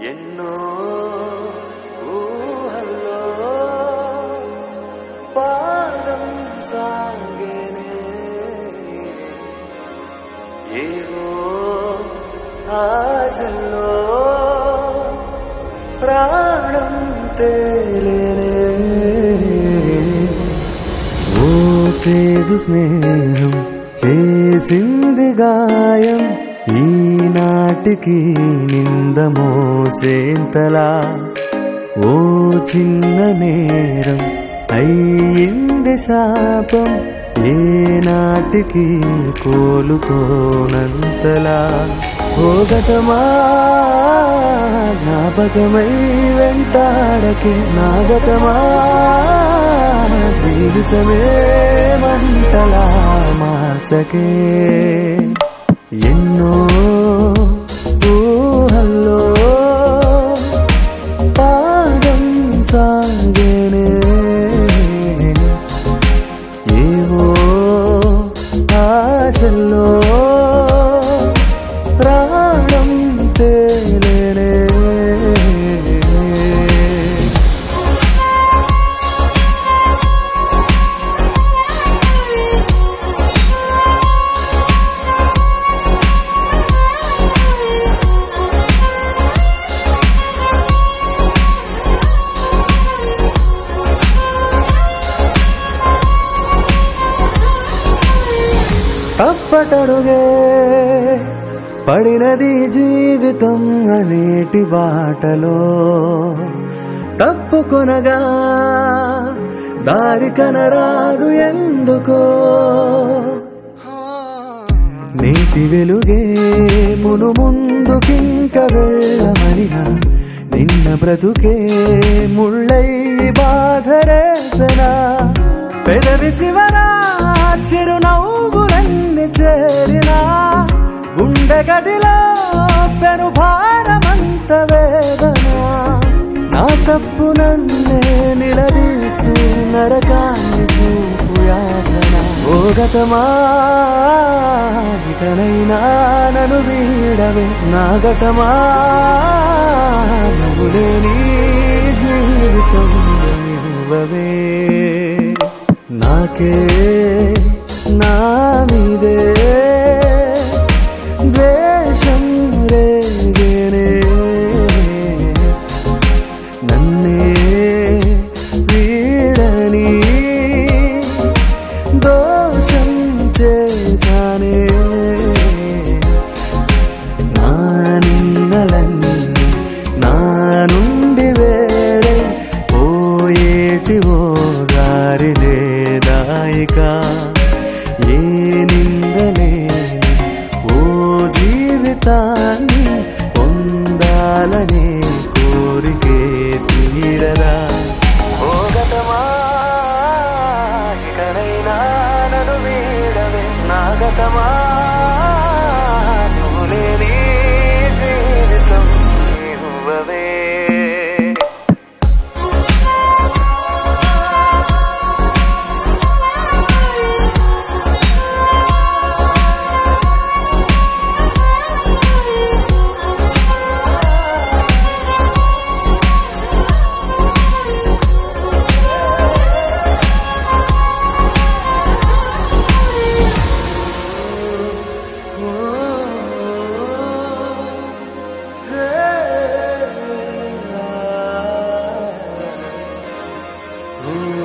ఎన్నో ఊహల్లో పాదం సాగేనే ఏవో ఆశల్లో ప్రాణం తేలేనే ఓ చేదు స్నేహం చేసింది గాయం ఈనాటికి నింద మోసేంతలా ఓ చిన్న నేరం అయ్యింది శాపం ఏ నాటికి కోలుకోనంతలా ఓ గతమా జ్ఞాపకమై వెంటాడకే నా గతమా జీవితమే మంటలా మార్చకే ఎన్నో ఊహల్లో పాదం సాగేనే ఏవో ఆశల్లో ప్రాణం తేలేనే తప్పటడుగే పడినది జీవితం అనేటి బాటలో తప్పుకొనగా దారి కనరాదు ఎందుకో నీటి వెలుగే మును ముందుకింక వెళ్ళమనినా నిన్న బ్రతుకే ముళ్ళై బాధరేసనా పెదవి చివరా చిరునవ్వులన్నీ చేరినా గుండె గదిలో పెను భారమంత వేదన నా తప్పు నన్నే నిలదీస్తూ నరకాన్ని చూపు యాతన ఓ గతమా ఇకనైనా నన్ను వీడవే నా గతమా నువ్వు లేని జీవితం ఇవ్వవే నాకే నా మీదే ద్వేషం రేగేనే నన్నే వీడని దోషం చేశానే నా నిన్నలన్నీ నా నుండి వేరే పోయేటి ఓ దారి లేదాయిక ఏ నిందలేని ఓ జీవితాన్ని పొందాలనే కోరికే తీరదా ఓ గతమా ఇకనైనా నన్ను వీడవే నా గతమా నువ్వు లేని జీవితం ఇవ్వవే Ooh.